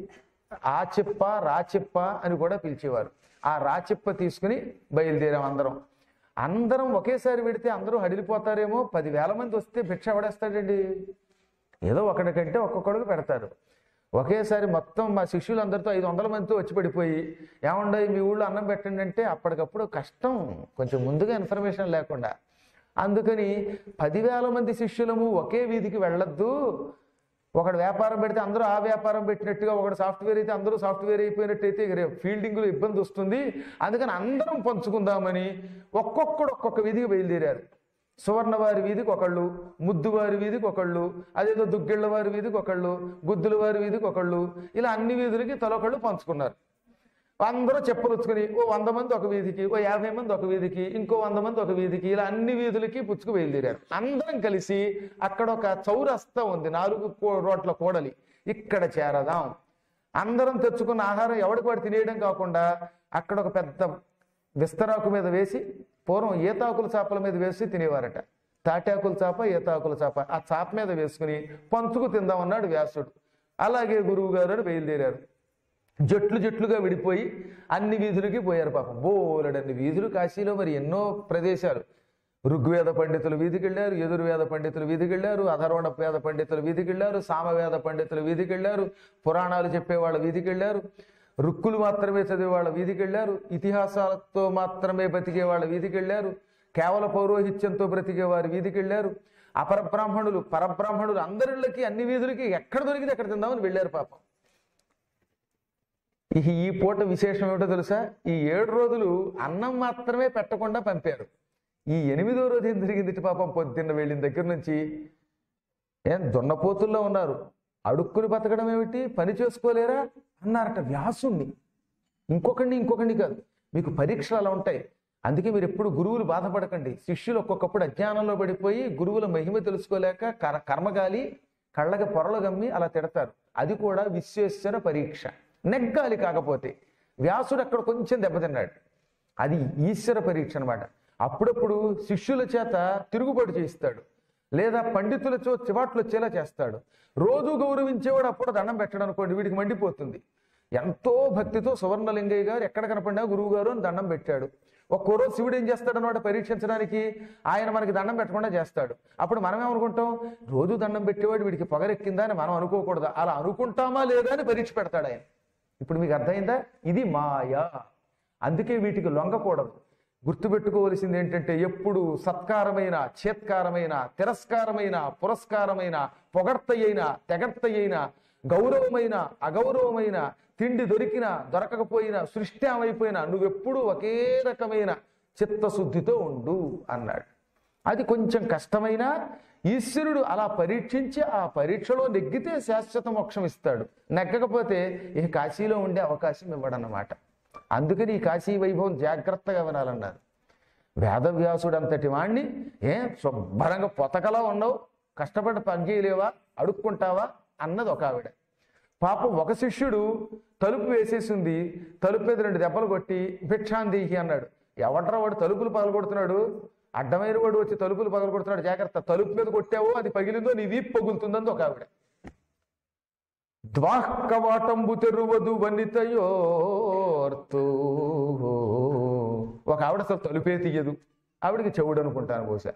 ఆ చిప్ప రాచిప్ప అని కూడా పిలిచేవారు ఆ రాచిప్ప తీసుకుని బయలుదేరాం అందరం అందరం ఒకేసారి పెడితే అందరూ హడిలిపోతారేమో పదివేల మంది వస్తే భిక్ష ఎవడేస్తాడండి ఏదో ఒకడికంటే ఒక్కొక్కడికి పెడతారు ఒకేసారి మొత్తం మా శిష్యులందరితో ఐదు వందల మందితో వచ్చి పడిపోయి ఏమండో మీ ఊళ్ళో అన్నం పెట్టండి అంటే అప్పటికప్పుడు కష్టం కొంచెం ముందుగా ఇన్ఫర్మేషన్ లేకుండా అందుకని పదివేల మంది శిష్యులము ఒకే వీధికి వెళ్ళొద్దు ఒకడు వ్యాపారం పెడితే అందరూ ఆ వ్యాపారం పెట్టినట్టుగా ఒకడు సాఫ్ట్వేర్ అయితే అందరూ సాఫ్ట్వేర్ అయిపోయినట్టయితే ఫీల్డింగ్లో ఇబ్బంది వస్తుంది అందుకని అందరం పంచుకుందామని ఒక్కొక్కడు ఒక్కొక్క వీధికి బయలుదేరారు సువర్ణవారి వీధికి ఒకళ్ళు ముద్దువారి వీధికి ఒకళ్ళు అదేదో దుగ్గిళ్ళ వారి వీధికి ఒకళ్ళు గుద్దుల వారి వీధికి ఒకళ్ళు ఇలా అన్ని వీధులకి తలొకళ్ళు పంచుకున్నారు అందరూ చెప్పులుచ్చుకుని ఓ వంద మంది ఒక వీధికి ఓ యాభై మంది ఒక వీధికి ఇంకో వంద మంది ఒక వీధికి ఇలా అన్ని వీధులకి పుచ్చుకు బయలుదేరారు అందరం కలిసి అక్కడ ఒక చౌరస్తా ఉంది నాలుగు కో- రోడ్ల కూడలి ఇక్కడ చేరదాం అందరం తెచ్చుకున్న ఆహారం ఎవడికి వాడు తినేయడం కాకుండా అక్కడ ఒక పెద్ద విస్తరాకు మీద వేసి పూర్వం ఈతాకుల చాపల మీద వేసి తినేవారట తాటాకుల చాప ఈతాకుల చాప ఆ చాప మీద వేసుకుని పంచుకు తిందామన్నాడు వ్యాసుడు అలాగే గురువు గారు అని బయలుదేరారు జట్లు జట్లుగా విడిపోయి అన్ని వీధులకి పోయారు పాపం బోలెడన్ని వీధులు కాశీలో మరి ఎన్నో ప్రదేశాలు ఋగ్వేద పండితులు వీధికెళ్ళారు ఎదుర్వేద పండితులు వీధికెళ్ళారు అధర్వణ వేద పండితులు వీధికెళ్ళారు సామవేద పండితులు వీధికెళ్ళారు పురాణాలు చెప్పేవాళ్ళ వీధికెళ్ళారు రుక్కులు మాత్రమే చదివే వాళ్ళ వీధికెళ్ళారు ఇతిహాసాలతో మాత్రమే బతికే వాళ్ళ వీధికెళ్ళారు కేవల పౌరోహిత్యంతో బ్రతికే వారి వీధికెళ్ళారు అపరబ్రాహ్మణులు పరబ్రాహ్మణులు అందరిళ్ళకి అన్ని వీధులకి ఎక్కడ దొరికితే అక్కడ తిందామని వెళ్ళారు పాపం ఈ ఈ పూట విశేషం ఏమిటో తెలుసా ఈ ఏడు రోజులు అన్నం మాత్రమే పెట్టకుండా పంపారు ఈ ఎనిమిదో రోజు ఏం జరిగింది ఇటు పాపం పొద్దున్న వెళ్ళిన దగ్గర నుంచి ఏం దున్నపోతుల్లో ఉన్నారు అడుక్కుని బతకడం ఏమిటి పని చేసుకోలేరా అన్నారట వ్యాసుణ్ణి ఇంకొకడిని ఇంకొకడిని కాదు మీకు పరీక్షలు అలా ఉంటాయి అందుకే మీరు ఎప్పుడు గురువులు బాధపడకండి శిష్యులు ఒక్కొక్కప్పుడు అజ్ఞానంలో పడిపోయి గురువుల మహిమ తెలుసుకోలేక కర కర్మగాలి కళ్ళకి పొరలు గమ్మి అలా తిడతారు అది కూడా విశ్వేశ్వర పరీక్ష నెగ్గాలి కాకపోతే వ్యాసుడు అక్కడ కొంచెం దెబ్బతిన్నాడు అది ఈశ్వర పరీక్ష అన్నమాట అప్పుడప్పుడు శిష్యుల చేత తిరుగుబాటు చేయిస్తాడు లేదా పండితులతో చివాట్లు వచ్చేలా చేస్తాడు రోజు గౌరవించేవాడు అప్పుడు దండం పెట్టడం అనుకోండి వీడికి మండిపోతుంది ఎంతో భక్తితో సువర్ణలింగయ్య గారు ఎక్కడ కనపడినా గురువు గారు అని దండం పెట్టాడు ఒక్కో రోజు శివుడు ఏం చేస్తాడు అనమాట పరీక్షించడానికి ఆయన మనకి దండం పెట్టకుండా చేస్తాడు అప్పుడు మనం ఏమనుకుంటాం రోజు దండం పెట్టేవాడు వీడికి పొగరెక్కిందా అని మనం అనుకోకూడదు అలా అనుకుంటామా లేదా అని పరీక్ష పెడతాడు ఆయన ఇప్పుడు మీకు అర్థమైందా ఇది మాయ అందుకే వీటికి లొంగకూడదు గుర్తుపెట్టుకోవలసింది ఏంటంటే ఎప్పుడు సత్కారమైన చేత్కారమైన తిరస్కారమైన పురస్కారమైన పొగడ్తయైన తెగడ్తయైన గౌరవమైన అగౌరవమైన తిండి దొరికినా దొరకకపోయినా సృష్టి ఏమైపోయినా నువ్వెప్పుడు ఒకే రకమైన చిత్తశుద్ధితో ఉండు అన్నాడు అది కొంచెం కష్టమైన ఈశ్వరుడు అలా పరీక్షించి ఆ పరీక్షలో నెగ్గితే శాశ్వత మోక్షం ఇస్తాడు నెగ్గకపోతే ఇక కాశీలో ఉండే అవకాశం ఇవ్వడన్నమాట అందుకని ఈ కాశీ వైభవం జాగ్రత్తగా వినాలన్నారు వేదవ్యాసుడు అంతటి వాణ్ణి ఏ శుభ్రంగా పొతకలా ఉన్నావు కష్టపడి పని చేయలేవా అడుక్కుంటావా అన్నది ఒక ఆవిడ పాపం ఒక శిష్యుడు తలుపు వేసేసింది తలుపు మీద రెండు దెబ్బలు కొట్టి భిక్షాందీహి అన్నాడు ఎవడ్రా వాడు తలుపులు పగలగొడుతున్నాడు అడ్డమైన వాడు వచ్చి తలుపులు పగలగొడుతున్నాడు జాగ్రత్త తలుపు మీద కొట్టావో అది పగిలిందో నీ వీపు పగులుతుందని ఒక ఆవిడ ద్వాహ్కవాటంబు తెరువదు వనితయోర్తు ఒక ఆవిడ అసలు తలుపే తీయదు ఆవిడకి చెవుడు అనుకుంటాను బహుశా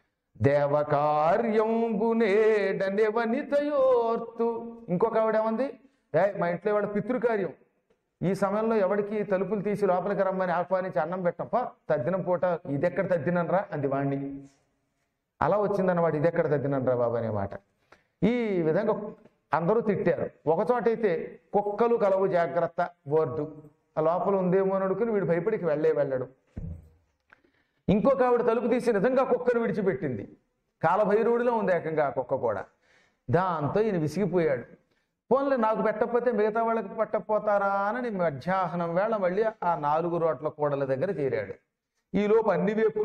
దేవకార్యంబునేడనే వనితయోర్తు ఇంకొక ఆవిడ ఏమంది ఏ మా ఇంట్లో వాళ్ళ పితృకార్యం ఈ సమయంలో ఎవడికి తలుపులు తీసి లోపలికి రమ్మని ఆహ్వానించి అన్నం పెట్టప్ప తద్దినం పూట ఇదెక్కడ తద్దినరా అంది వాణ్ణి అలా వచ్చిందన్నమాట ఇదెక్కడ తద్దినరా బాబు అనే మాట ఈ విధంగా అందరూ తిట్టారు ఒకచోటైతే కుక్కలు కలవు జాగ్రత్త బోర్డు ఆ లోపల ఉందేమో అని అనుకుని వీడు భయపడికి వెళ్ళే వెళ్ళడు ఇంకొక ఆవిడ తలుపు తీసి నిజంగా కుక్కను విడిచిపెట్టింది కాలభైరవుడిలో ఉంది ఏకంగా ఆ కుక్క కూడా దాంతో ఈయన విసిగిపోయాడు పోన్లే నాకు పెట్టకపోతే మిగతా వాళ్ళకి పెట్టకపోతారా అని మధ్యాహ్నం వేళ మళ్ళీ ఆ నాలుగు రోట్ల కూడల దగ్గర చేరాడు ఈ లోపు అన్ని వైపులు